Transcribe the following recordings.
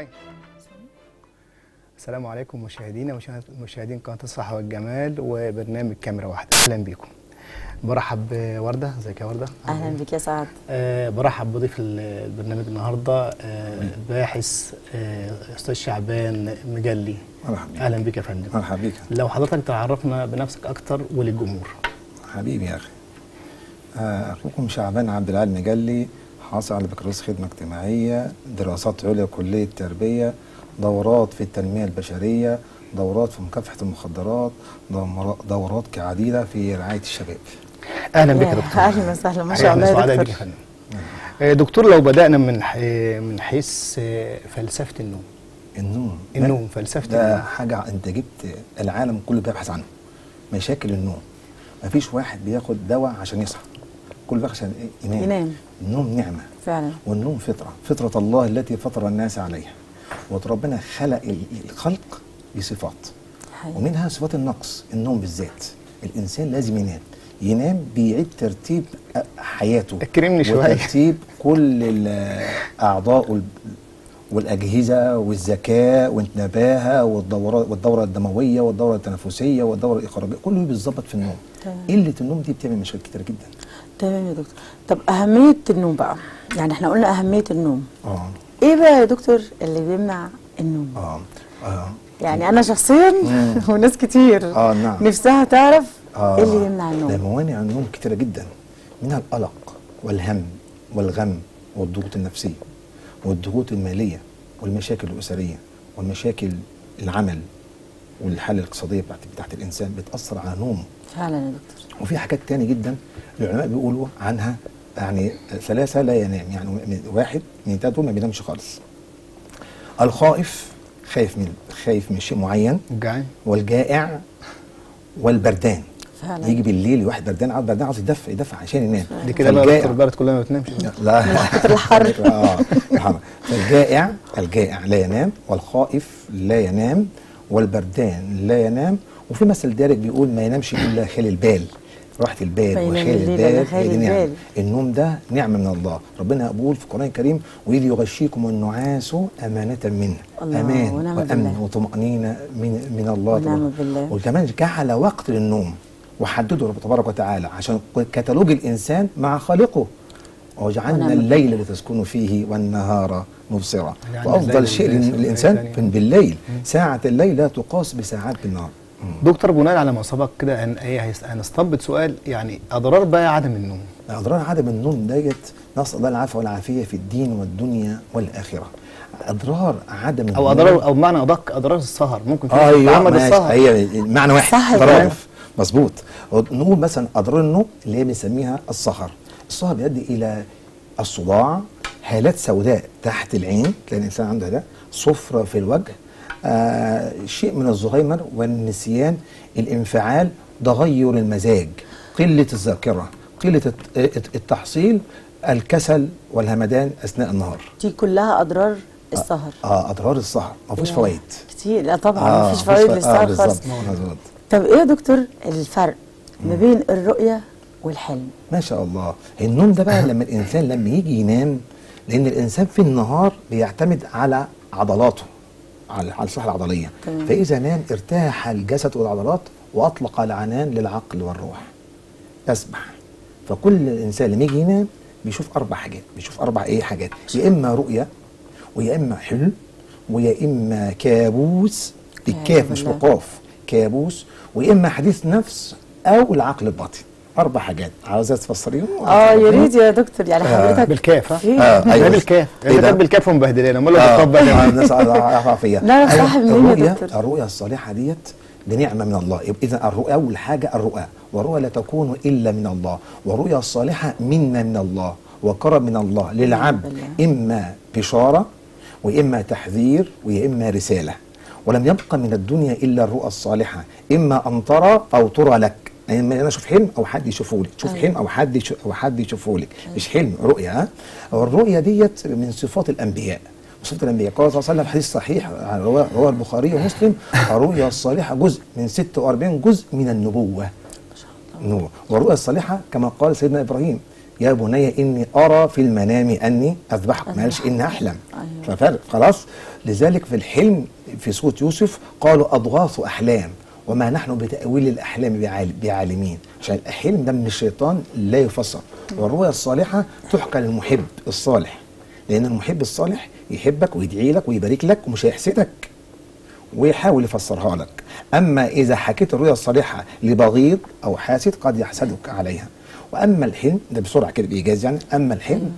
شويه السلام عليكم مشاهدينا ومشاهدين قناه الصحه والجمال وبرنامج كاميرا واحده اهلا بيكم برحب بورده ازيك يا ورده اهلا بك يا سعد أه برحب بضيف البرنامج النهارده أه باحث أه استاذ شعبان مجلي مرحبا اهلا بك يا فندم مرحبا بك لو حضرتك تعرفنا بنفسك اكتر وللجمهور حبيبي يا اخي آه، اخوكم شعبان عبد العال مجلي حاصل على بكالوريوس خدمه اجتماعيه دراسات عليا كليه تربيه دورات في التنميه البشريه دورات في مكافحه المخدرات دمر- دورات كعديده في رعايه الشباب اهلا بك يا يا دكتور اهلا وسهلا ما شاء الله أهلاً يا وسعداء بك يا دكتور فندم آه، دكتور لو بدانا من ح- من حيث آه، فلسفه النوم النوم النوم فلسفه ده النوم حاجه انت جبت العالم كله بيبحث عنه مشاكل النوم مفيش واحد بياخد دواء عشان يصحى كل واحد عشان إيه؟ ينام ينام. النوم نعمه فعلا والنوم فطرة فطرة الله التي فطر الناس عليها وربنا خلق ال- الخلق بصفات حقيقي. ومنها صفات النقص النوم بالذات الإنسان لازم ينام ينام بيعيد ترتيب أ- حياته اكرمني شوية. وترتيب كل الأعضاء وال- والأجهزة والذكاء والنباهة والدورة والدورة الدموية والدورة التنفسية والدورة الإخرابية كله بيتظبط في النوم تمام. قلة النوم دي بتعمل مشاكل كتير جدا تمام يا دكتور طب اهميه النوم بقى يعني احنا قلنا اهميه النوم اه ايه بقى يا دكتور اللي بيمنع النوم اه اه يعني انا شخصيا وناس كتير آه، نعم. نفسها تعرف آه ايه اللي يمنع ده النوم موانع النوم كتيرة جدا منها القلق والهم والغم والضغوط النفسية والضغوط المالية والمشاكل الأسرية والمشاكل العمل والحالة الاقتصادية بتاعت, بتاعت الإنسان بتأثر على نومه فعلا يا دكتور وفي حاجات تاني جدا العلماء بيقولوا عنها يعني ثلاثة لا ينام يعني من- واحد من تلاتة دول ما بينامش خالص الخائف خايف من خايف من شيء معين جعان والجائع والبردان فعلا. يجي بالليل واحد بردان عاوز بردان عاوز يدفى يدفى عشان ينام دي كده بقى فالجائع- دكتور البلد كلها ما بتنامش لا الحر. اه الحر. فالجائع الجائع لا ينام والخائف لا ينام والبردان لا ينام وفي مثل دارج بيقول ما ينامش الا خالي البال راحة البال فينام وخالي الليل البال إلا خالي هي دي نعمة. البال. النوم ده نعمة من الله ربنا بيقول في القرآن الكريم وإذ يغشيكم النعاس أمانة منه الله أمان ونعم وأمن بالله. وطمأنينة من من الله ونعم تبارك. بالله. وكمان جعل وقت للنوم وحدده رب تبارك وتعالى عشان كتالوج الإنسان مع خالقه وجعلنا ونعم الليل لتسكنوا فيه والنهار مبصرا يعني وأفضل الليل شيء والليل للإنسان يعني. في بالليل ساعة الليل لا تقاس بساعات بالنهار دكتور بناء على ما سبق كده هن- ايه هيس- هنستنبط سؤال يعني اضرار بقى عدم النوم أضرار عدم النوم ديت نسأل الله العافية والعافية في الدين والدنيا والآخرة أضرار عدم النوم او اضرار او بمعنى ادق اضرار السهر ممكن في اه ناس ايوه تتعمد ماشي. السهر هي معنى واحد صح كده. ترادف مظبوط نقول مثلا اضرار النوم اللي هي بنسميها السهر السهر بيؤدي الى الصداع هالات سوداء تحت العين تلاقي الانسان عنده ده صفرة في الوجه آه شيء من الزهايمر والنسيان الانفعال تغير المزاج قلة الذاكرة قلة الت- الت- التحصيل الكسل والهمدان اثناء النهار دي كلها اضرار السهر اه اضرار السهر ما فيهوش يا. فوائد كتير لا طبعا آه، مفيش مفيش فوائد فوائد. للسهر آه خالص بالظبط مظبوط طب ايه يا دكتور الفرق ما بين الرؤيه والحلم ما شاء الله النوم ده بقى لما الانسان لما يجي ينام لان الانسان في النهار بيعتمد على عضلاته على على الصحه العضليه تمام. فاذا نام ارتاح الجسد والعضلات واطلق العنان للعقل والروح يسبح فكل انسان لما يجي ينام بيشوف اربع حاجات بيشوف اربع ايه حاجات يا اما رؤيه ويا اما حلم ويا اما كابوس بالكاف مش بالله. بقاف كابوس ويا اما حديث نفس او العقل الباطن اربع حاجات عاوزه تفسريهم اه يا ريت يا دكتور يعني حضرتك بالكاف ها في- آه، أيوة. ده بالكاف إيه اذا ده؟ كانت بالكاف ومبهدلين امال لو آه، بالقاف بقى آه، تعمل إيه؟ الناس عارفه لا، لا، صح منين يا الرؤية دكتور؟ الرؤيا الصالحة ديت بنعمة من الله إذا الرؤيا أول حاجة الرؤى والرؤيا لا تكون إلا من الله والرؤيا الصالحة منا من الله وكرم من الله للعبد بالله. إما بشارة وإما تحذير وإما رسالة ولم يبقى من الدنيا إلا الرؤى الصالحة إما أن ترى أو ترى لك يعني إما أنا أشوف حلم أو حد يشوفه لي تشوف أيوة. حلم أو حد يشوف أو حد يشوفه لك مش حلم رؤيا ها والرؤيا ديت من صفات الأنبياء صفة الأنبياء قال صلى الله عليه وسلم حديث صحيح رواه رواه البخاري ومسلم الرؤيا الصالحة جزء من 46 جزء من النبوة النبوة والرؤيا الصالحة كما قال سيدنا إبراهيم يا بني اني ارى في المنام اني اذبحك ما قالش اني احلم أيوة. ففرق خلاص لذلك في الحلم في سوره يوسف قالوا اضغاث احلام وما نحن بتاويل الاحلام بعال- بعالمين عشان الحلم ده من الشيطان لا يفسر والرؤيا الصالحه تحكى للمحب الصالح لان المحب الصالح يحبك ويدعي لك ويبارك لك ومش هيحسدك ويحاول يفسرها لك اما اذا حكيت الرؤيا الصالحه لبغيض او حاسد قد يحسدك عليها واما الحلم ده بسرعه كده بايجاز يعني اما الحلم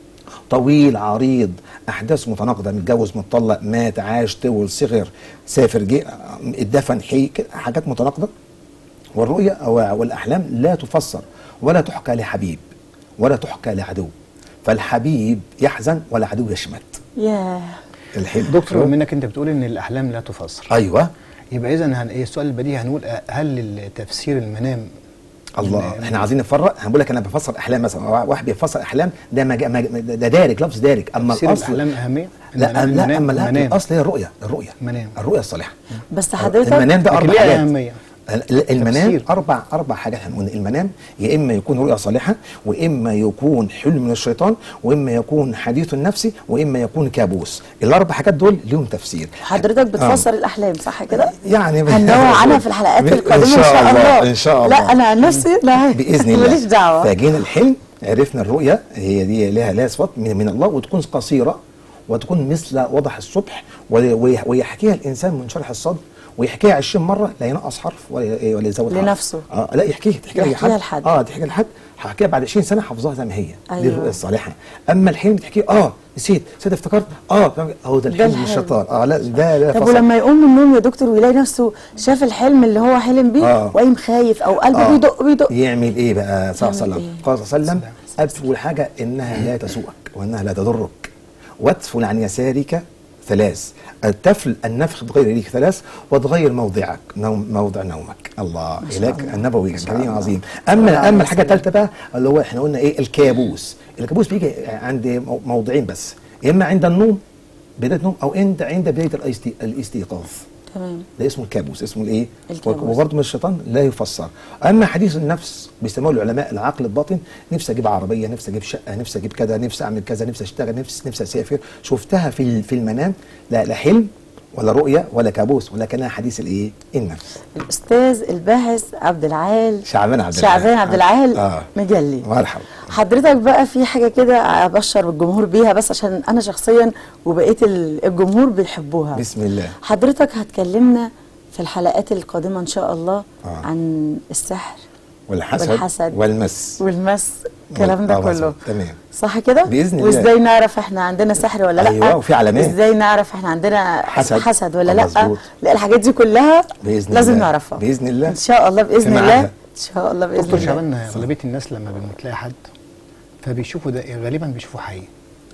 طويل عريض احداث متناقضه متجوز متطلق مات عاش طول صغر سافر جه اتدفن حي كده، حاجات متناقضه والرؤيا أو- والاحلام لا تفسر ولا تحكى لحبيب ولا تحكى لعدو فالحبيب يحزن والعدو يشمت ياه الحلم دكتور بما انك انت بتقول ان الاحلام لا تفسر ايوه يبقى اذا هن... إيه السؤال البديهي هنقول آه، هل تفسير المنام الله ال- احنا عايزين نفرق هنقول لك انا بفسر احلام مثلا واحد بيفسر احلام ده مج... مج... ده دارج لفظ دارج اما تفسير الاصل الاحلام اهميه لا المنام- لا المنام- اما لا المنام. الاصل هي الرؤيه الرؤيه منام. الرؤيه الصالحه بس حضرتك المنام ده لكن اربع ليه حاجات أهمية؟ ال- المنام تفسير. اربع اربع حاجات هنقول المنام يا اما يكون رؤيا صالحه واما يكون حلم من الشيطان واما يكون حديث نفسي واما يكون كابوس الاربع حاجات دول لهم تفسير حضرتك بتفسر الاحلام صح كده يعني هننوع عنها في الحلقات ب- القادمه ان شاء الله ان شاء الله لا انا عن نفسي لا باذن الله ماليش دعوه فجينا الحلم عرفنا الرؤيا هي دي لها لها صفات من, من الله وتكون قصيره وتكون مثل وضح الصبح وي- وي- ويحكيها الانسان منشرح الصدر ويحكيها 20 مره لا ينقص حرف ولا ولا يزود حرف لنفسه. اه لا يحكيها تحكيها يحكيها لحد. اه تحكيها لحد هحكيها بعد 20 سنه حافظاها زي ما هي أيوة. دي الرؤيا الصالحه اما الحلم تحكيه اه نسيت نسيت افتكرت اه فاهم؟ هو ده الحلم من الحلم. الشيطان اه لا ده لا طب فصل. ولما يقوم من النوم يا دكتور ويلاقي نفسه شاف الحلم اللي هو حلم بيه آه. وقايم خايف او قلبه آه. بيدق بيدق يعمل ايه بقى صلى الله عليه يعمل وسلم إيه؟ قال صلى الله عليه وسلم اول حاجه انها لا تسوءك وانها لا تضرك وادفل عن يسارك ثلاث التفل النفخ بغير ريك ثلاث وتغير موضعك نوم موضع نومك الله شاء إليك الله. النبوي ما شاء كريم الله. عظيم الله اما عليه اما الحاجه وسلم. الثالثه بقى اللي هو احنا قلنا ايه الكابوس الكابوس بيجي عند مو- موضعين بس يا اما عند النوم بدايه النوم او عند عند بدايه الاستي- الاستيقاظ تمام ده اسمه الكابوس اسمه الايه الكابوس. وبرضه من الشيطان لا يفسر اما حديث النفس بيسموه العلماء العقل الباطن نفسي اجيب عربيه نفسي اجيب شقه نفسي اجيب كذا نفسي اعمل كذا نفسي اشتغل نفسي نفسي اسافر شفتها في ال- في المنام لا لا حلم ولا رؤيه ولا كابوس ولكنها حديث الايه النفس الاستاذ الباحث عبد العال شعبان عبد العال. شعبان عبد العال آه. مجلي مرحبا حضرتك بقى في حاجه كده ابشر الجمهور بيها بس عشان انا شخصيا وبقيه ال- الجمهور بيحبوها بسم الله حضرتك هتكلمنا في الحلقات القادمه ان شاء الله آه. عن السحر والحسد, والحسد. والمس والمس الكلام ده آه، كله مظبوط. تمام صح كده بإذن الله. وازاي نعرف احنا عندنا سحر ولا لا أيوة، وفي علامات. ازاي نعرف احنا عندنا حسد. حسد ولا آه، لا مظبوط. لا الحاجات دي كلها بإذن لازم الله. نعرفها بإذن الله. ان شاء الله باذن في الله ميعادها. ان شاء الله باذن دكتور الله شعبان اغلبيه الناس لما بتلاقي حد فبيشوفوا ده غالبا بيشوفوا حي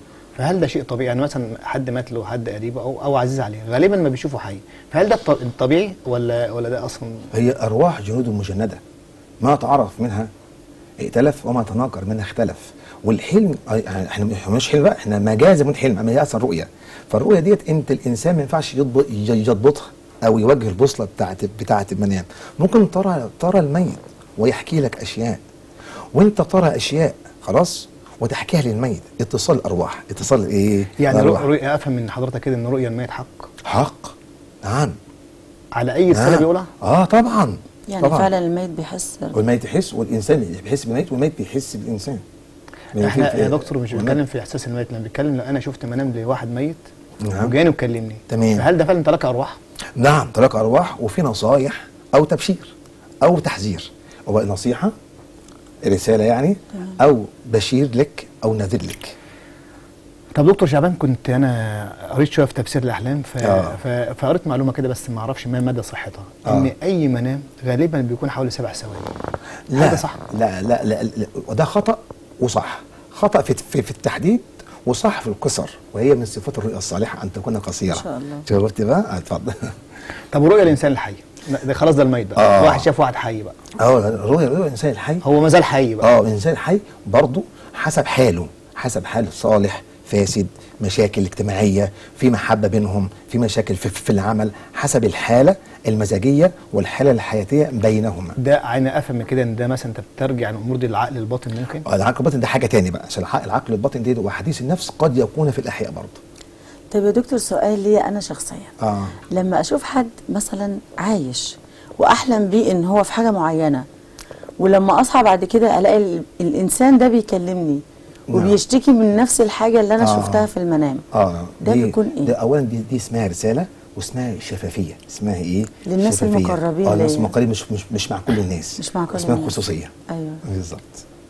فهل ده شيء طبيعي يعني مثلا حد مات له حد قريب او او عزيز عليه غالبا ما بيشوفوا حي فهل ده الط- الطبيعي ولا ولا ده اصلا هي ارواح جنود مجنده ما تعرف منها ائتلف وما تناكر منها اختلف والحلم آه، احنا مش حلم بقى احنا مجاز من حلم اما هي اصلا رؤيه فالرؤيه ديت انت الانسان ما ينفعش يضبط يضبطها او يوجه البوصله بتاعت بتاعت المنام ممكن ترى ترى الميت ويحكي لك اشياء وانت ترى اشياء خلاص وتحكيها للميت اتصال الارواح اتصال ايه يعني الأرواح. رؤية افهم من حضرتك كده ان رؤيا الميت حق حق نعم على اي رساله نعم. بيقولها اه طبعا يعني طبعا. فعلا الميت بيحس والميت يحس والانسان بيحس بالميت والميت بيحس بالانسان يعني احنا في- يا دكتور مش والميت- بنتكلم في احساس الميت لما بنتكلم لو انا شفت منام لواحد ميت نعم. وجاني وكلمني تمام. فهل ده فعلا ترك ارواح؟ نعم ترك ارواح وفي نصايح او تبشير او تحذير هو نصيحه رساله يعني او بشير لك او نذير لك طب دكتور شعبان كنت انا قريت شويه في تفسير الاحلام ف... آه. ف... فقريت معلومه كده بس ما اعرفش ما مدى صحتها آه. ان اي منام غالبا بيكون حوالي سبع ثواني لا هذا صح؟ لا لا لا, لا وده خطا وصح خطا في, في, في التحديد وصح في القصر وهي من صفات الرؤيا الصالحه ان تكون قصيره إن شاء الله. شفت بقى آه، اتفضل طب ورؤيا الانسان الحي لا، ده خلاص ده الميت بقى آه. واحد شاف واحد حي بقى اه رؤيا رؤيا الانسان الحي هو ما زال حي بقى اه الانسان الحي برضه حسب حاله حسب حال صالح فاسد مشاكل اجتماعيه في محبه بينهم في مشاكل في, في العمل حسب الحاله المزاجيه والحاله الحياتيه بينهما ده عين افهم من كده ان ده مثلا انت بترجع الامور دي للعقل الباطن ممكن العقل الباطن ده حاجه تاني بقى عشان العقل العقل الباطن ده وحديث النفس قد يكون في الاحياء برضه طيب يا دكتور سؤال ليا انا شخصيا اه لما اشوف حد مثلا عايش واحلم بيه ان هو في حاجه معينه ولما اصحى بعد كده الاقي ال- الانسان ده بيكلمني نعم. وبيشتكي من نفس الحاجه اللي انا آه. شفتها في المنام اه ده دي- بيكون إيه؟ ده اولا دي, دي اسمها رساله واسمها شفافيه اسمها ايه للناس شفافية. المقربين اه الناس ليا. المقربين مش مش مش مع كل الناس مش مع كل اسمها الناس. خصوصيه ايوه بالظبط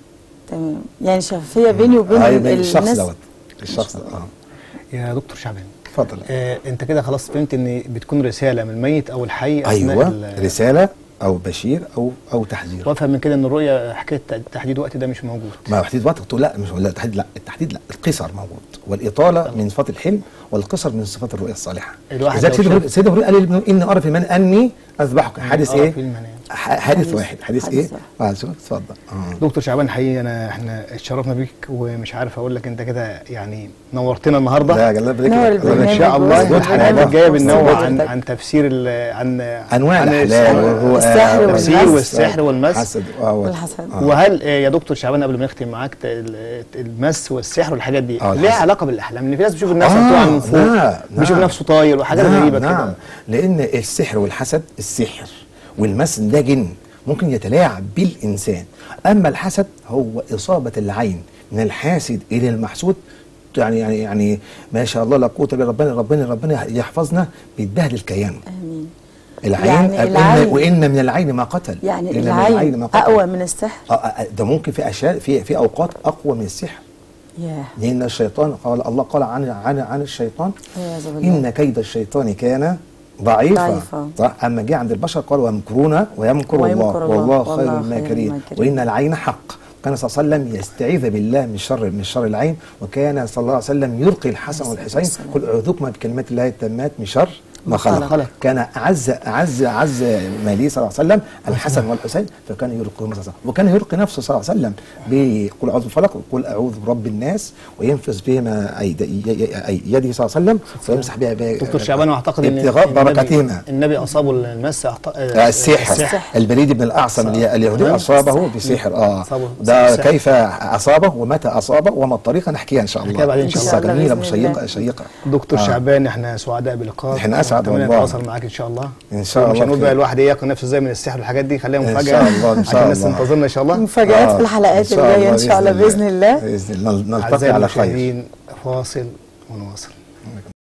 تمام يعني شفافيه بيني وبين آه ال- يبقى الشخص الناس دوت الشخص ده اه يا دكتور شعبان اتفضل آه انت كده خلاص فهمت ان بتكون رساله من الميت او الحي اثناء ايوه ال- رساله او بشير او او تحذير وافهم من كده ان الرؤيه حكايه تحديد وقت ده مش موجود ما تحديد وقت قلت له لا مش لا التحديد لا التحديد لا القصر موجود والاطاله من صفات الحلم والقصر من صفات الرؤيه الصالحه الواحد لذلك لو سيدنا شاف- إبراهيم- سيدنا ابراهيم قال لابنه اني ارى في المنام اني اذبحك حادث أرى ايه؟ في المنام. ح- حادث حديث- واحد حادث حديث ايه؟ واحد. اه شوف اتفضل اه دكتور شعبان حقيقي انا احنا اتشرفنا بيك ومش عارف اقول لك انت كده يعني نورتنا النهارده لا الله يبارك نور لك. البرنامج. ان شاء الله والبرنامج الحلقات الجايه والبرنامج بننوع عن والبرنامج. عن تفسير ال- عن انواع عن الاحلام والرؤى السحر التفسير والمس. والسحر والمس حسد آه، وال- والحسد. آه. وهل آه، يا دكتور شعبان قبل ما نختم معاك ت- ال- المس والسحر والحاجات دي آه، ليها الحسد. علاقه بالاحلام ان في ناس بيشوف الناس آه، بتقع من فوق لا، بيشوف نعم. نفسه طاير وحاجات نعم غريبه نعم كده لان السحر والحسد السحر والمس ده جن ممكن يتلاعب بالانسان اما الحسد هو اصابه العين من الحاسد الى المحسود يعني يعني يعني ما شاء الله لا قوه الا ربنا ربنا ربنا يحفظنا بيتبهدل كيانه امين العين يعني وإن- العين- وان من العين ما قتل يعني إن من العين ما قتل. اقوى من السحر آه، آه، ده ممكن في اشياء في في اوقات اقوى من السحر ياه لان الشيطان قال الله قال عن عن عن الشيطان والعياذ بالله. ان كيد الشيطان كان ضعيفا ضعيفا. صح اما جه عند البشر قال ويمكرون ويمكر الله ويمكر الله، والله والله خير خير الماكرين الماكرين. وان العين حق كان صلى الله عليه وسلم يستعيذ بالله من شر من شر العين وكان صلى الله عليه وسلم يلقي الحسن عليه والحسين الصلاة قل اعوذكما بكلمات الله التامات من شر ما خلق خلق. كان اعز اعز اعز مالي صلى الله عليه وسلم الحسن والحسين فكان يلقيهم صلى الله عليه وسلم وكان يلقي نفسه صلى الله عليه وسلم بقل اعوذ بالفلق وقل اعوذ برب الناس وينفذ بهما أيد- ي- ي- ي- يده صلى الله عليه وسلم ويمسح بها بها- دكتور شعبان واعتقد ان ابتغاء النبي- بركتهما النبي اصابه المس أعت- آه، آه، السحر السحر. البريد بن الاعصم الي- اليهودي تمام. اصابه بسحر اه أصابه ده بسحر. كيف اصابه ومتى اصابه وما الطريقه نحكيها ان شاء الله نحكيها بعدين إن شاء قصة الله. جميله بإذن الله. مشيقه شيقه دكتور آه. شعبان احنا سعداء بلقائك إحنا أسعد ونتمنى والله. نتواصل معاك ان شاء الله إن شاء مش الله هنقول بقى خير. الواحد يقي نفسه ازاي من السحر والحاجات دي خليها إن مفاجاه شاء الله، إن شاء عشان الناس الله. تنتظرنا ان شاء الله مفاجآت في الحلقات إن شاء الجايه الله ان شاء الله باذن الله باذن الله نلتقي أعزائي على خير المشاهدين فاصل ونواصل